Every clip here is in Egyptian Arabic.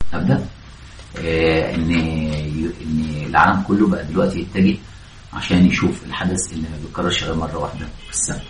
ابدا آه ان ان العالم كله بقى دلوقتي يتجه عشان يشوف الحدث اللي ما بيتكررش غير مره واحده في السنه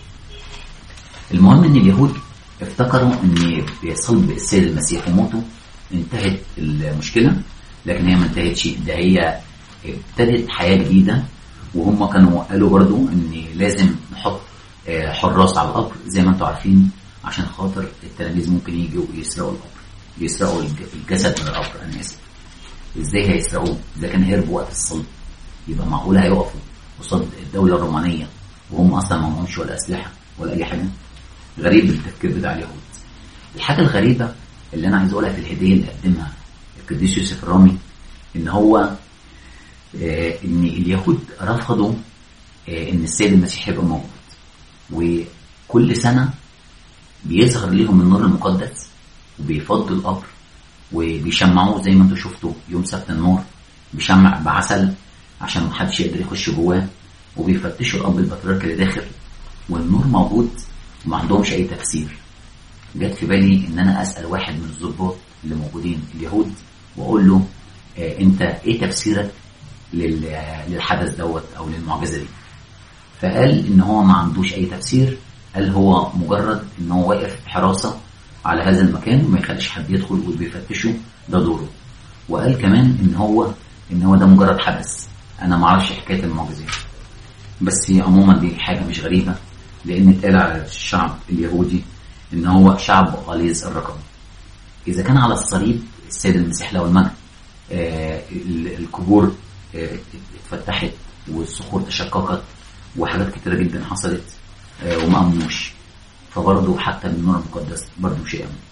المهم ان اليهود افتكروا ان بصلب السيد المسيح وموته انتهت المشكله لكن هي ما انتهتش ده هي ابتدت حياه جديده وهم كانوا قالوا برضو ان لازم نحط آه، حراس على القبر زي ما انتم عارفين عشان خاطر التلاميذ ممكن يجوا يسرقوا القبر يسرقوا الج- الجسد من القبر انا اسف ازاي هيسرقوه اذا كان هربوا وقت الصلب يبقى معقول هيقفوا قصاد الدوله الرومانيه وهم اصلا ما معهمش ولا اسلحه ولا اي حاجه غريب التفكير بتاع اليهود الحاجه الغريبه اللي انا عايز اقولها في الهديه اللي قدمها القديس يوسف الرامي ان هو آه، ان اليهود رفضوا آه، ان السيد المسيح يبقى موجود وكل سنه بيظهر ليهم النور المقدس وبيفضوا القبر وبيشمعوه زي ما انتم شفتوا يوم سبت النور بيشمع بعسل عشان محدش يقدر يخش جواه وبيفتشوا الاب البطريرك اللي داخل والنور موجود وما عندهمش اي تفسير جت في بالي ان انا اسال واحد من الضباط اللي موجودين اليهود واقول له آه انت ايه تفسيرك لل- للحدث دوت او للمعجزه دي فقال ان هو ما عندوش اي تفسير قال هو مجرد ان هو واقف حراسه على هذا المكان وما يخليش حد يدخل وبيفتشه ده دوره وقال كمان ان هو ان هو ده مجرد حدث انا ما اعرفش حكايه المعجزه بس هي عموما دي حاجه مش غريبه لان اتقال على الشعب اليهودي ان هو شعب غليظ الرقبه اذا كان على الصليب السيد المسيح له المجد آه، ال- القبور آه، اتفتحت والصخور تشققت وحاجات كتيره جدا حصلت آه، وما امنوش فبرضه حتى بالنور المقدس برضه مش يامن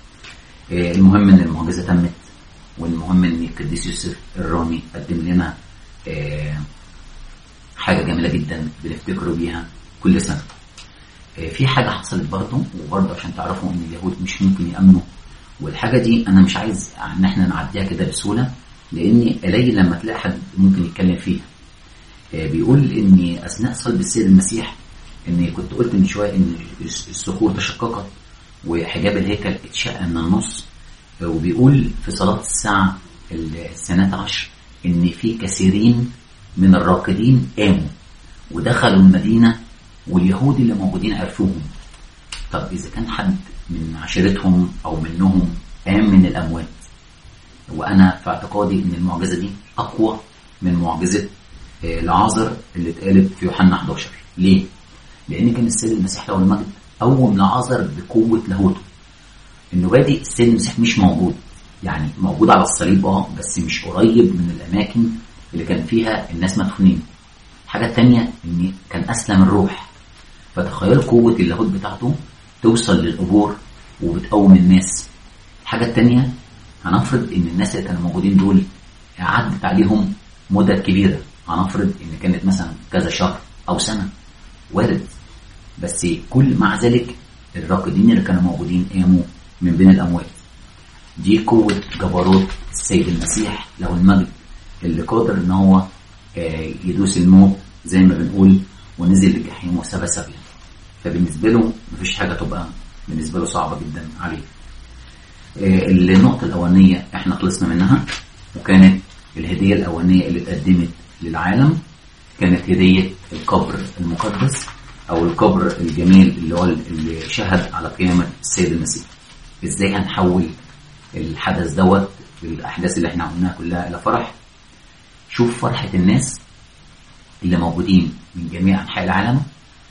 آه، المهم ان المعجزه تمت والمهم ان القديس يوسف الرامي قدم لنا آه، حاجه جميله جدا بنفتكروا بيها كل سنه آه، في حاجه حصلت برضه وبرضه عشان تعرفوا ان اليهود مش ممكن يامنوا والحاجه دي انا مش عايز ان احنا نعديها كده بسهوله لاني قليل لما تلاقي حد ممكن يتكلم فيها آه، بيقول ان اثناء صلب السيد المسيح ان كنت قلت من شويه ان الصخور تشققت وحجاب الهيكل اتشق من النص آه، وبيقول في صلاه الساعه السنه عشر ان في كثيرين من الراقدين قاموا ودخلوا المدينه واليهود اللي موجودين عرفوهم طب اذا كان حد من عشيرتهم او منهم قام من الاموات وانا في اعتقادي ان المعجزه دي اقوى من معجزه آه، لعازر اللي اتقالت في يوحنا 11 ليه؟ لان كان السيد المسيح له المجد قوم لعازر بقوه لاهوته انه بادئ السيد المسيح مش موجود يعني موجود على الصليب اه بس مش قريب من الاماكن اللي كان فيها الناس مدفونين الحاجه الثانيه ان كان اسلم الروح فتخيلوا قوه اللاهوت بتاعته توصل للقبور وبتقوم الناس الحاجه الثانيه هنفرض ان الناس اللي كانوا موجودين دول عدت عليهم مدة كبيرة هنفرض ان كانت مثلا كذا شهر او سنة وارد بس كل مع ذلك الراقدين اللي كانوا موجودين قاموا من بين الاموات دي قوة جبروت السيد المسيح له المجد اللي قادر ان هو آه، يدوس الموت زي ما بنقول ونزل الجحيم وسبى سبيا فبالنسبة له مفيش حاجة تبقى بالنسبة له صعبة جدا عليه آه، النقطة الأولانية احنا خلصنا منها وكانت الهدية الأولانية اللي اتقدمت للعالم كانت هدية القبر المقدس أو القبر الجميل اللي هو اللي شهد على قيامة السيد المسيح ازاي هنحول الحدث دوت الأحداث اللي احنا قلناها كلها إلى فرح شوف فرحة الناس اللي موجودين من جميع أنحاء العالم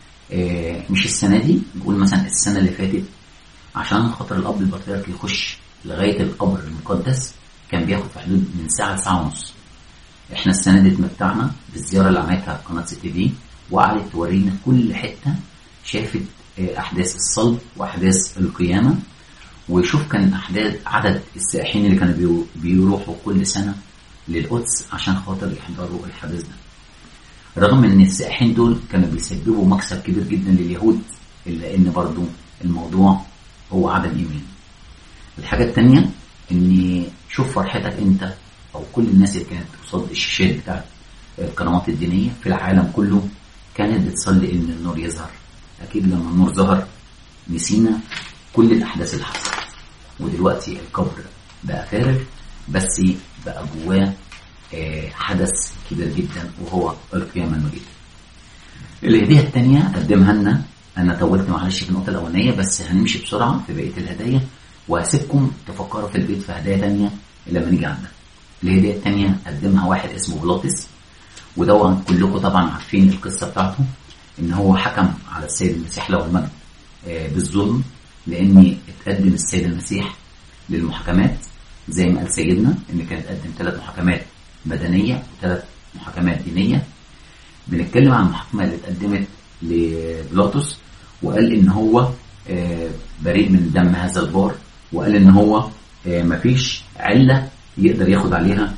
آه، مش السنة دي نقول مثلا السنة اللي فاتت عشان خاطر الأب البطريرك يخش لغاية القبر المقدس كان بياخد في حدود من ساعة لساعة ونص احنا السنة دي اتمتعنا بالزيارة اللي عملتها قناة سي تي في وقعدت تورينا كل حتة شافت آه، أحداث الصلب وأحداث القيامة وشوف كان أحداث عدد السائحين اللي كانوا بيرو- بيروحوا كل سنة للقدس عشان خاطر يحضروا الحدث ده رغم ان السائحين دول كانوا بيسببوا مكسب كبير جدا لليهود الا ان برضو الموضوع هو عدم ايمان الحاجة التانية ان شوف فرحتك انت او كل الناس اللي كانت قصاد الشاشات بتاعت القنوات الدينية في العالم كله كانت بتصلي ان النور يظهر اكيد لما النور ظهر نسينا كل الاحداث اللي حصلت ودلوقتي القبر بقى فارغ بس بقى جواه آه، حدث كبير جدا وهو القيامة المجيدة الهدية الثانية قدمها لنا أنا طولت معلش في النقطة الأولانية بس هنمشي بسرعة في بقية الهدايا وهسيبكم تفكروا في البيت في هدايا تانية لما نيجي عندها الهدية الثانية قدمها واحد اسمه بلاطس ودوت كلكم طبعا عارفين القصة بتاعته إن هو حكم على السيد المسيح له المجد آه، بالظلم لأن اتقدم السيد المسيح للمحاكمات زي ما قال سيدنا إن كان اتقدم ثلاث محاكمات مدنية وثلاث محاكمات دينية بنتكلم عن المحاكمة اللي اتقدمت لبلاطس وقال إن هو آه، بريء من دم هذا البار وقال إن هو آه، مفيش علة يقدر ياخد عليها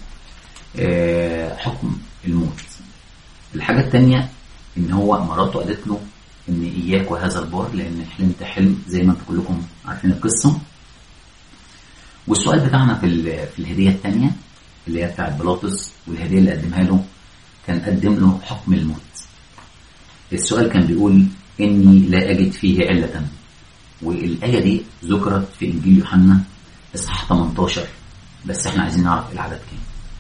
آه، حكم الموت الحاجة التانية إن هو مراته قالت له إن إياك وهذا البار لأن حلمت حلم زي ما انتم كلكم عارفين القصة والسؤال بتاعنا في ال- في الهدية التانية اللي هي بتاعت بلاطس والهدية اللي قدمها له كان قدم له حكم الموت السؤال كان بيقول إني لا أجد فيه علة والآية دي ذكرت في إنجيل يوحنا إصحاح 18 بس إحنا عايزين نعرف العدد كام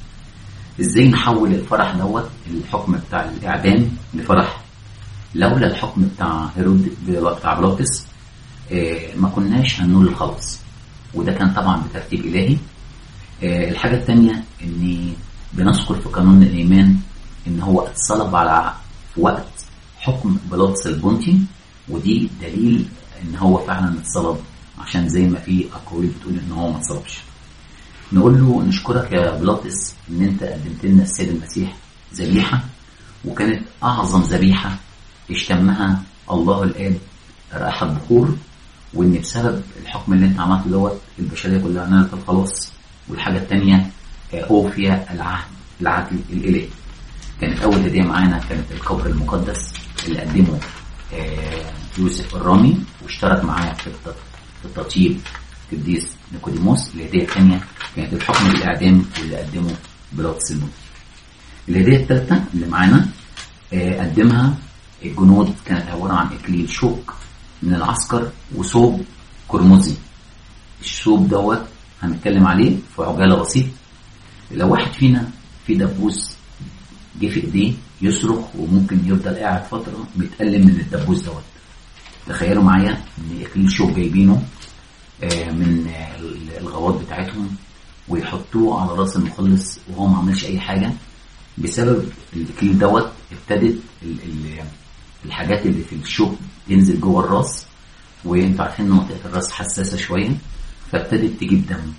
إزاي نحول الفرح دوت الحكم بتاع الإعدام لفرح لولا الحكم بتاع هيرود بتاع بلاطس آه، ما كناش هنقول الخلاص وده كان طبعا بترتيب إلهي آه، الحاجة التانية إن بنذكر في قانون الإيمان إن هو اتصلب على في وقت حكم بلاطس البونتي ودي دليل إن هو فعلا اتصلب عشان زي ما في أقاويل بتقول إن هو ما اتصلبش. نقول له نشكرك يا بلاطس إن أنت قدمت لنا السيد المسيح ذبيحة وكانت أعظم ذبيحة اشتمها الله الآب رائحة بخور وإن بسبب الحكم اللي أنت عملته دوت البشرية كلها نالت الخلاص والحاجة التانية آه، أوفي العهد العهد الإلهي كانت أول هدية معانا كانت القبر المقدس اللي قدمه آه، يوسف الرامي واشترك معاه في الت- في التطيب قديس نيكوديموس الهدية الثانية كانت الحكم بالإعدام واللي قدمه بلاطس الموت الهدية الثالثة اللي معانا آه، قدمها الجنود كانت عبارة عن إكليل شوك من العسكر وثوب قرمزي الثوب دوت هنتكلم عليه في عجالة بسيط لو واحد فينا في دبوس جه في ايديه يصرخ وممكن يفضل قاعد فترة بيتألم من الدبوس دوت تخيلوا معايا ان اكليل شوك جايبينه آه، من آه، الغواط بتاعتهم ويحطوه على راس المخلص وهو ما عملش اي حاجة بسبب الاكليل دوت ابتدت ال- ال- الحاجات اللي في الشوك تنزل جوه الراس وانتوا عارفين ان منطقة الراس حساسة شوية فابتدت تجيب دم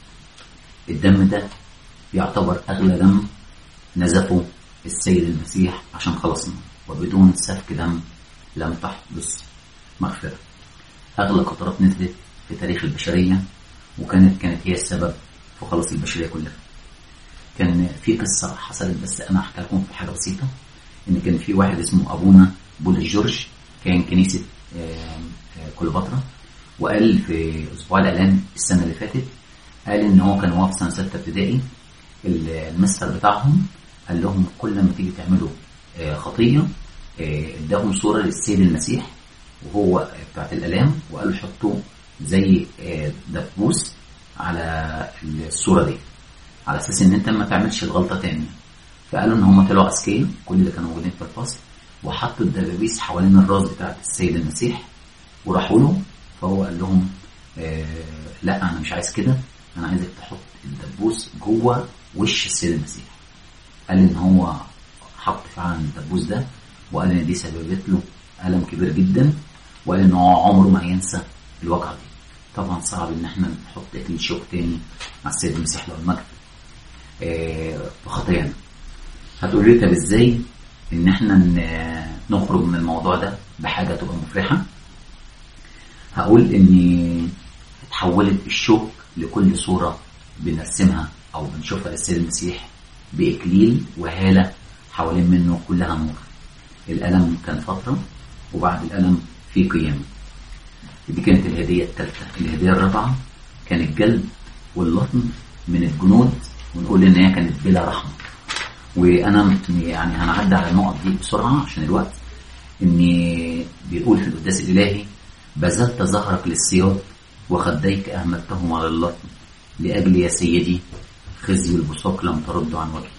الدم ده يعتبر اغلى دم نزفه السيد المسيح عشان خلصنا وبدون سفك دم لم تحدث مغفرة أغلى قطرات نزلت في تاريخ البشرية وكانت كانت هي السبب في خلاص البشرية كلها كان في قصة حصلت بس أنا أحكي لكم في حاجة بسيطة إن كان في واحد اسمه أبونا بولس جورج كان كنيسة آه، آه، كليوباترا وقال في أسبوع الإعلان السنة اللي فاتت قال إن هو كان هو في سنة ستة ابتدائي المستر بتاعهم قال لهم كل ما تيجي تعملوا آه، خطية آه، اداهم صورة للسيد المسيح وهو بتاعت الآلام وقالوا حطوا زي آه، دبوس على الصورة دي على أساس إن أنت ما تعملش الغلطة تاني فقالوا إن هم طلعوا أذكياء كل اللي كانوا موجودين في الفصل وحطوا الدبابيس حوالين الراس بتاعت السيد المسيح وراحوا له فهو قال لهم آه لا أنا مش عايز كده أنا عايزك تحط الدبوس جوه وش السيد المسيح قال ان هو حط فعلا الدبوس ده وقال ان دي سببت له الم كبير جدا وقال ان هو عمره ما هينسى الواقعه دي طبعا صعب ان احنا نحط اكل شوك تاني مع السيد المسيح له المجد آه، في خطايانا هتقول لي طب ازاي ان احنا ن- نخرج من الموضوع ده بحاجه تبقى مفرحه هقول ان اتحولت الشوك لكل صوره بنرسمها او بنشوفها للسيد المسيح باكليل وهاله حوالين منه كلها نور الالم كان فتره وبعد الالم في قيامه دي كانت الهديه الثالثه الهديه الرابعه كان الجلد واللطم من الجنود ونقول ان هي كانت بلا رحمه وانا يعني هنعدي على النقط دي بسرعه عشان الوقت ان بيقول في القداس الالهي بذلت ظهرك للسياط وخديك اهملتهم على اللطم لاجل يا سيدي خزي والبصاق لم ترد عن وجهي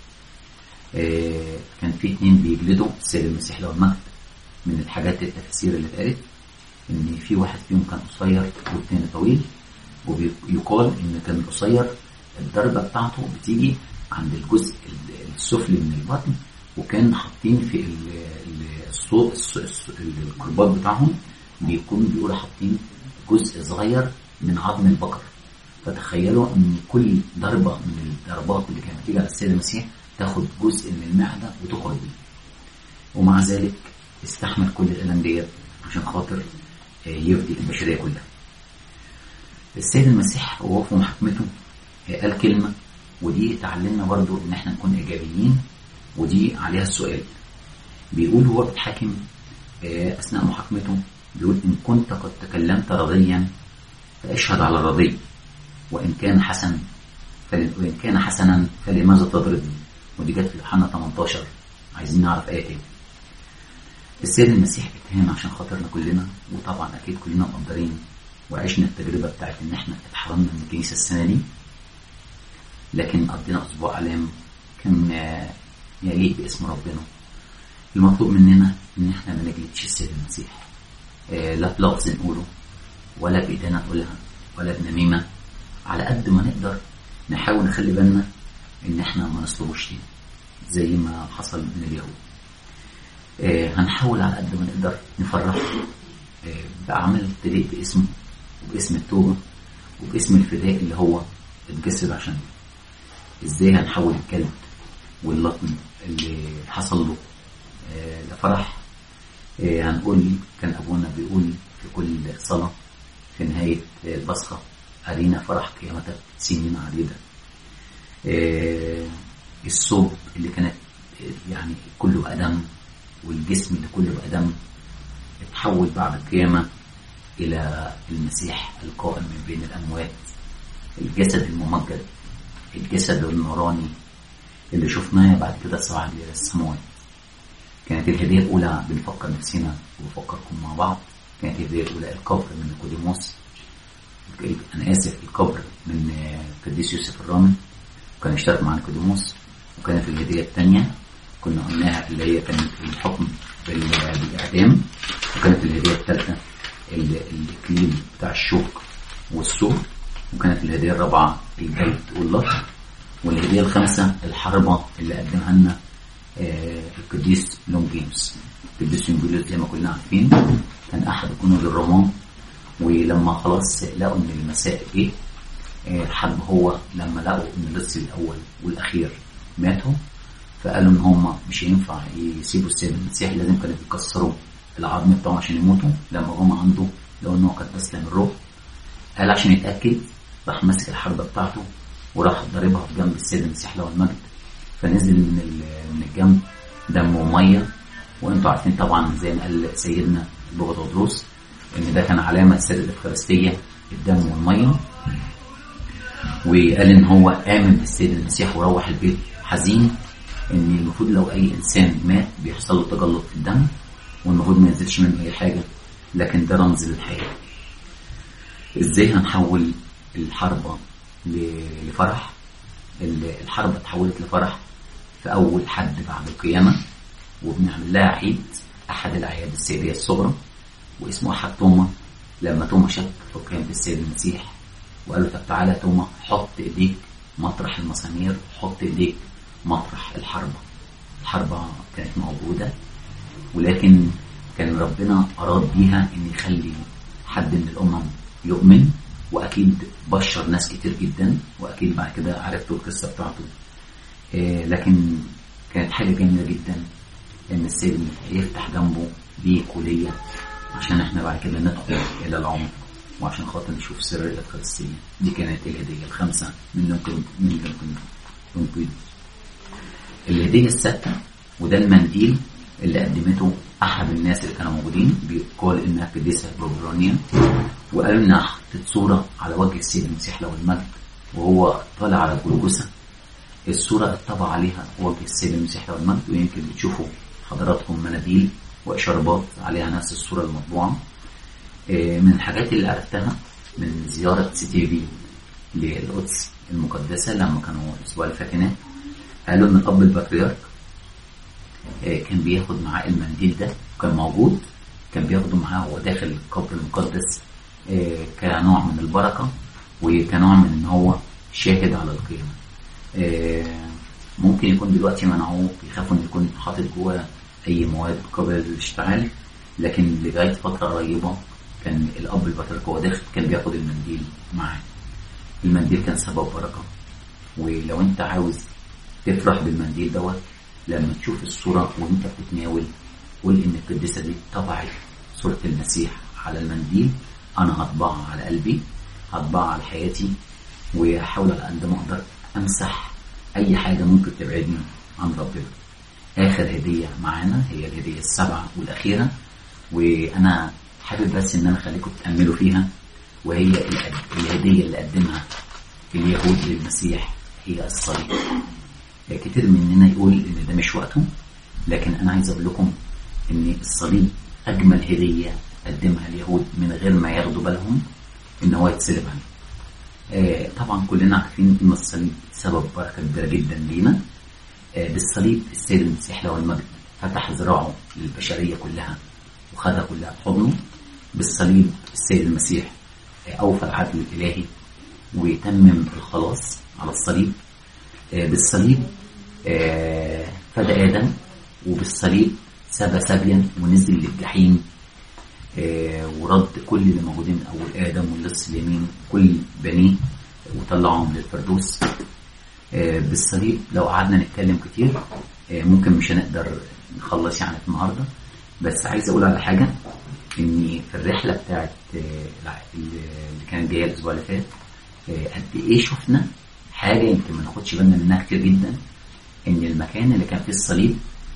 آه، كان في اتنين بيجلدوا السيد المسيح له المجد من الحاجات التفسير اللي اتقالت ان في واحد فيهم كان قصير والتاني طويل ويقال ان كان القصير الضربه بتاعته بتيجي عند الجزء السفلي من البطن وكان حاطين في ال- ال- الصوت الص- الص- الكرباج بتاعهم بيكون بيقولوا حاطين جزء صغير من عظم البقر فتخيلوا ان كل ضربه من الضربات اللي كانت بتيجي على السيد المسيح تاخد جزء من المعده وتخرج بيه ومع ذلك استحمل كل الالم ديت عشان خاطر آه، يفدي البشريه كلها السيد المسيح وهو في محاكمته آه، قال كلمه ودي تعلمنا برضو ان احنا نكون ايجابيين ودي عليها السؤال بيقول هو بيتحاكم آه، اثناء محاكمته بيقول ان كنت قد تكلمت رضيا فاشهد على الرضي وان كان حسن فل- وان كان حسنا فلماذا تضربني ودي جت في يوحنا 18 عايزين نعرف ايه تاني السيد المسيح اتهان عشان خاطرنا كلنا وطبعا اكيد كلنا مقدرين وعشنا التجربه بتاعت ان احنا اتحرمنا من الكنيسه السنه دي لكن قضينا اسبوع الام كان آه، يليق باسم ربنا المطلوب مننا ان احنا ما نجلدش السيد المسيح آه، لا بلفظ نقوله ولا بايدينا نقولها ولا بنميمه على قد ما نقدر نحاول نخلي بالنا ان احنا ما نصلبوش تاني زي ما حصل من اليهود آه، هنحاول على قد ما نقدر نفرح آه، بأعمال تليق باسمه وباسم التوبة وباسم الفداء اللي هو اتجسد عشانه ازاي هنحول الكلب واللطم اللي حصل له آه، لفرح آه، هنقول كان ابونا بيقول في كل صلاة في نهاية آه، البصخة أرينا فرح قيامتك سنين عديدة آه، الثوب اللي كانت آه، يعني كله بقى دم والجسم اللي كله بقى دم اتحول بعد القيامة إلى المسيح القائم من بين الأموات الجسد الممجد الجسد النوراني اللي شفناه بعد كده صعد إلى السماوات كانت الهدية الأولى بنفكر نفسنا وبفكركم مع بعض كانت الهدية الأولى القبر من نيقوديموس أنا آسف القبر من آه، قديس يوسف الرامي وكان اشترك مع نيقوديموس وكانت الهدية الثانية كنا قلناها اللي هي كانت الحكم بال- بالإعدام وكانت الهدية الثالثة ال- الإكليل بتاع الشوك والسور وكانت الهدية الرابعة الجلد واللطم والهدية الخامسة الحربة اللي قدمها لنا آه، القديس لونجينوس القديس لونجينوس زي ما كلنا عارفين كان أحد كنوز الرومان ولما خلاص لقوا إن المساء جه آه، حب هو لما لقوا إن اللص الأول والأخير ماتوا فقالوا إن هم مش هينفع يسيبوا السيد المسيح لازم كانوا يكسروا العظم بتاعه عشان يموتوا لما هم عنده لو إن هو كان أسلم الروح قال عشان يتأكد راح ماسك الحربة بتاعته وراح ضاربها في جنب السيد المسيح له المجد فنزل من ال- من الجنب دم وميه وانتوا عارفين طبعا زي ما قال سيدنا بغدادروس ان ده كان علامه سر الافخارستيه الدم والميه وقال ان هو امن بالسيد المسيح وروح البيت حزين ان المفروض لو اي انسان مات بيحصل له تجلط في الدم والمفروض ما ينزلش منه اي حاجه لكن ده رمز للحياه ازاي هنحول الحربة ل- لفرح ال- الحربة اتحولت لفرح في أول حد بعد القيامة وبنعمل لها عيد أحد الأعياد السيدية الصغرى واسمه أحد توما لما توما شك في قيامة السيد المسيح وقال له طب تعالى توما حط إيديك مطرح المسامير حط إيديك مطرح الحربة الحربة كانت موجودة ولكن كان ربنا أراد بيها إن يخلي حد من الأمم يؤمن وأكيد بشر ناس كتير جدا وأكيد بعد كده عرفتوا القصة بتاعته آه، لكن كانت حاجة جميلة جدا إن السيد المسيح يفتح جنبه ليك وليا عشان إحنا بعد كده ندخل إلى العمق وعشان خاطر نشوف سر الأفخارستية دي كانت الهدية الخامسة من لونكن من لونكن لونكن الهدية السادسة وده المنديل اللي قدمته أحد الناس اللي كانوا موجودين بيقال إنها قديسة بروبرانيا وقالوا إنها حطت صورة على وجه السيد المسيح له المجد وهو طالع على الجلجسة الصورة اتطبع عليها وجه السيد المسيح له المجد ويمكن بتشوفوا حضراتكم مناديل وإشاربات عليها نفس الصورة المطبوعة آه، من الحاجات اللي عرفتها من زيارة سي تي في للقدس المقدسة لما كانوا الأسبوع اللي فات هناك قالوا إن الأب البطريرك آه، كان بياخد معاه المنديل ده كان موجود كان بياخده معاه وهو داخل القبر المقدس آه، كنوع من البركة وكنوع من إن هو شاهد على القيامة آه، ممكن يكون دلوقتي منعوه بيخافوا إن يكون حاطط جوه أي مواد قابلة للاشتعال لكن لغاية فترة قريبة كان الأب البطريرك وهو داخل كان بياخد المنديل معاه المنديل كان سبب بركة ولو انت عاوز تفرح بالمنديل دوت لما تشوف الصورة وانت بتتناول قول ان القديسة دي طبعت صورة المسيح على المنديل انا هطبعها على قلبي هطبعها على حياتي وهحاول على قد ما اقدر امسح اي حاجة ممكن تبعدني عن ربنا اخر هدية معانا هي الهدية السابعة والاخيرة وانا حابب بس ان انا اخليكم تتأملوا فيها وهي الأد- الهدية اللي قدمها اليهود للمسيح هي الصليب كتير مننا يقول ان ده مش وقته لكن انا عايز اقول لكم ان الصليب اجمل هدية قدمها اليهود من غير ما ياخدوا بالهم ان هو يتصلب عليه آه، طبعا كلنا عارفين ان الصليب سبب بركة كبيرة جدا لينا آه، بالصليب السيد المسيح له المجد فتح ذراعه للبشرية كلها وخدها كلها في حضنه بالصليب السيد المسيح آه، أوفى العدل الإلهي ويتمم الخلاص على الصليب آه، بالصليب آه، فدى آدم وبالصليب سبى سبيا ونزل للجحيم آه، ورد كل اللي موجودين من أول آدم واللص اليمين كل بنيه وطلعهم للفردوس آه، بالصليب لو قعدنا نتكلم كتير آه، ممكن مش هنقدر نخلص يعني النهارده بس عايز اقول على حاجه ان في الرحله بتاعت آه، الع- اللي كانت جايه الاسبوع اللي فات آه، قد ايه شفنا حاجه يمكن ما ناخدش بالنا منها كتير جدا ان المكان اللي كان فيه الصليب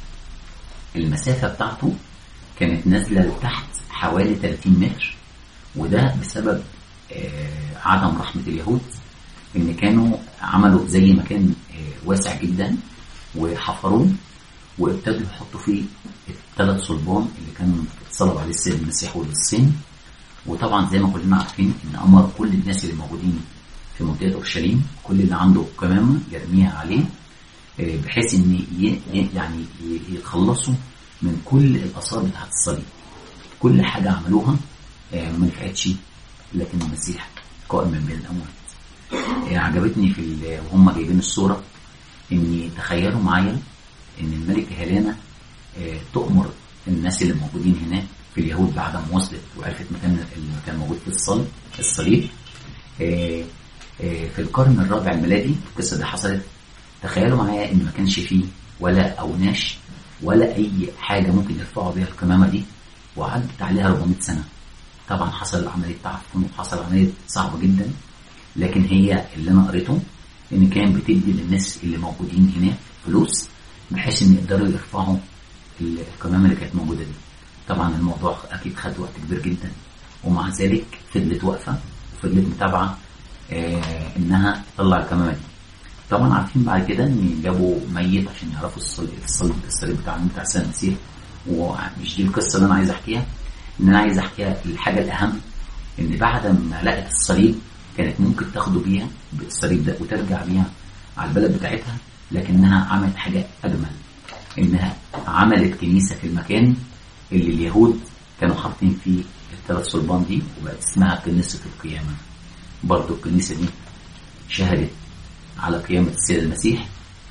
المسافه بتاعته كانت نازله لتحت حوالي 30 متر وده بسبب آه، عدم رحمه اليهود ان كانوا عملوا زي مكان آه، واسع جدا وحفروه وابتدوا يحطوا فيه الثلاث صلبان اللي كان اتصلب عليه السيد المسيح والصين وطبعا زي ما كلنا عارفين ان امر كل الناس اللي موجودين في منطقه اورشليم كل اللي عنده قمامه يرميها عليه آه، بحيث ان ي- ي- يعني ي- يتخلصوا من كل الاثار بتاعت الصليب كل حاجه عملوها آه، ما نفعتش لكن المسيح قائم من بين الاموات آه، عجبتني في ال- وهم جايبين الصوره ان تخيلوا معايا ان الملكه هيلانا آه، تؤمر الناس اللي موجودين هناك في اليهود بعد ما وصلت وعرفت مكان المكان موجود في الصليب الصليب آه، آه، في القرن الرابع الميلادي القصه دي حصلت تخيلوا معايا ان ما كانش فيه ولا اوناش ولا اي حاجه ممكن يرفعوا بيها القمامه دي وعدت عليها 400 سنه طبعا حصل عمليه تعفن وحصل عمليه صعبه جدا لكن هي اللي انا قريته ان كان بتدي للناس اللي موجودين هناك فلوس بحيث ان يقدروا يرفعوا القمامه اللي كانت موجوده دي طبعا الموضوع اكيد خد وقت كبير جدا ومع ذلك فضلت واقفه وفضلت متابعه آه انها تطلع القمامه دي طبعا عارفين بعد كده ان جابوا ميت عشان يعرفوا الصليب الصليب الصليب بتاع بتاع السيد المسيح ومش دي القصه اللي انا عايز احكيها ان انا عايز احكيها الحاجه الاهم ان بعد ما لقت الصليب كانت ممكن تاخده بيها بالصليب ده وترجع بيها على البلد بتاعتها لكنها عملت حاجه اجمل انها عملت كنيسه في المكان اللي اليهود كانوا حاطين فيه الثلاث صلبان دي وبقت اسمها كنيسه القيامه برضو الكنيسه دي شهدت على قيامة السيد المسيح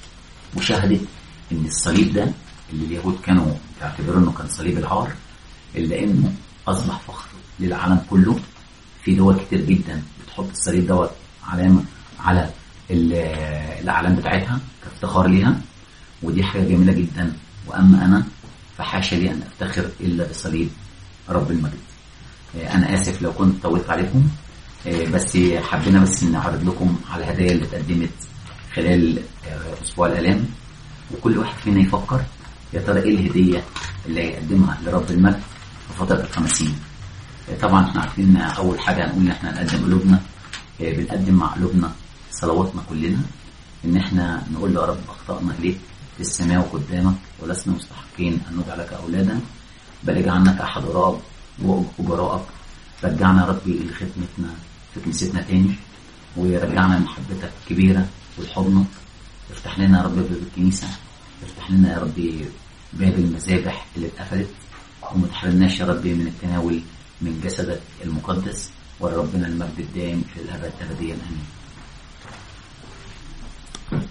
وشهدت ان الصليب ده اللي اليهود كانوا يعتبروا انه كان صليب العار الا انه اصبح فخر للعالم كله في دول كتير جدا بتحط الصليب دوت علامة على ال- الاعلام بتاعتها كافتخار ليها ودي حاجة جميلة جدا واما انا فحاشا لي ان افتخر الا بصليب رب المجد آه، انا اسف لو كنت طولت عليكم آه، بس حبينا بس نعرض لكم على الهدايا اللي اتقدمت خلال آه، اسبوع الالام وكل واحد فينا يفكر يا ترى ايه الهديه اللي هيقدمها لرب المجد في فتره الخمسين آه، طبعا احنا عارفين إن اول حاجه هنقول ان احنا نقدم قلوبنا آه، بنقدم مع قلوبنا صلواتنا كلنا ان احنا نقول له يا رب اخطانا اليك في السماء وقدامك ولسنا مستحقين ان ندعى لك اولادا بل اجعلنا كاحد وراء وأجرائك رجعنا يا ربي لخدمتنا في كنيستنا تاني ويرجعنا لمحبتك كبيرة ولحضنك افتح لنا يا رب باب الكنيسة افتح لنا يا رب باب المذابح اللي اتقفلت وما تحرمناش يا رب من التناول من جسدك المقدس ولربنا المجد الدائم في الأبد أبديا آمين